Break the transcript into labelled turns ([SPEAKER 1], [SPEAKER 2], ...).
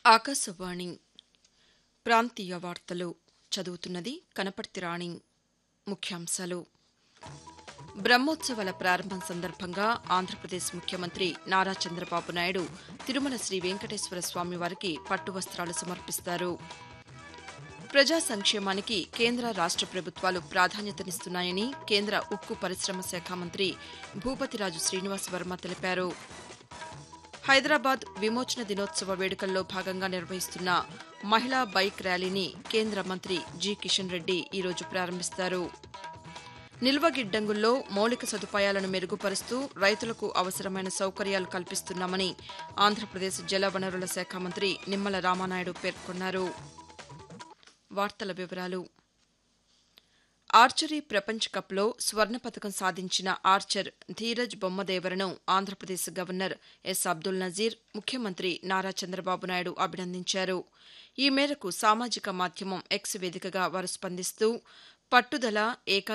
[SPEAKER 1] ఆకాశవాణి ప్రాంతీయ వార్తలు చదువుతున్నది కనపర్తి రాణి ముఖ్యాంశాలు బ్రహ్మోత్సవాల ప్రారంభం సందర్భంగా ఆంధ్రప్రదేశ్ ముఖ్యమంత్రి నారా చంద్రబాబు నాయుడు తిరుమల శ్రీ వెంకటేశ్వర స్వామి వారికి పట్టు వస్త్రాలు సమర్పిస్తారు ప్రజా సంక్షేమానికి కేంద్ర రాష్ట ప్రభుత్వాలు ప్రాధాన్యతనిస్తున్నాయని కేంద్ర ఉక్కు పరిశ్రమ శాఖ మంత్రి భూపతిరాజు శ్రీనివాస్ వర్మ తెలిపారు హైదరాబాద్ విమోచన దినోత్సవ వేడుకల్లో భాగంగా నిర్వహిస్తున్న మహిళా బైక్ ర్యాలీని కేంద్ర మంత్రి జి కిషన్ రెడ్డి ఈరోజు ప్రారంభిస్తారు నిల్వ గిడ్డంగుల్లో మౌలిక సదుపాయాలను మెరుగుపరుస్తూ రైతులకు అవసరమైన సౌకర్యాలు కల్పిస్తున్నామని ఆంధ్రప్రదేశ్ జలవనరుల శాఖ మంత్రి నిమ్మల రామానాయుడు పేర్కొన్నారు వార్తల వివరాలు ఆర్చరీ ప్రపంచ కప్లో స్వర్ణ పతకం సాధించిన ఆర్చర్ ధీరజ్ బొమ్మదేవరను ఆంధ్రప్రదేశ్ గవర్నర్ ఎస్ అబ్దుల్ నజీర్ ముఖ్యమంత్రి నారా చంద్రబాబు నాయుడు అభినందించారు ఈ మేరకు సామాజిక మాధ్యమం ఎక్స్ వేదికగా వారు స్పందిస్తూ పట్టుదల ఏకా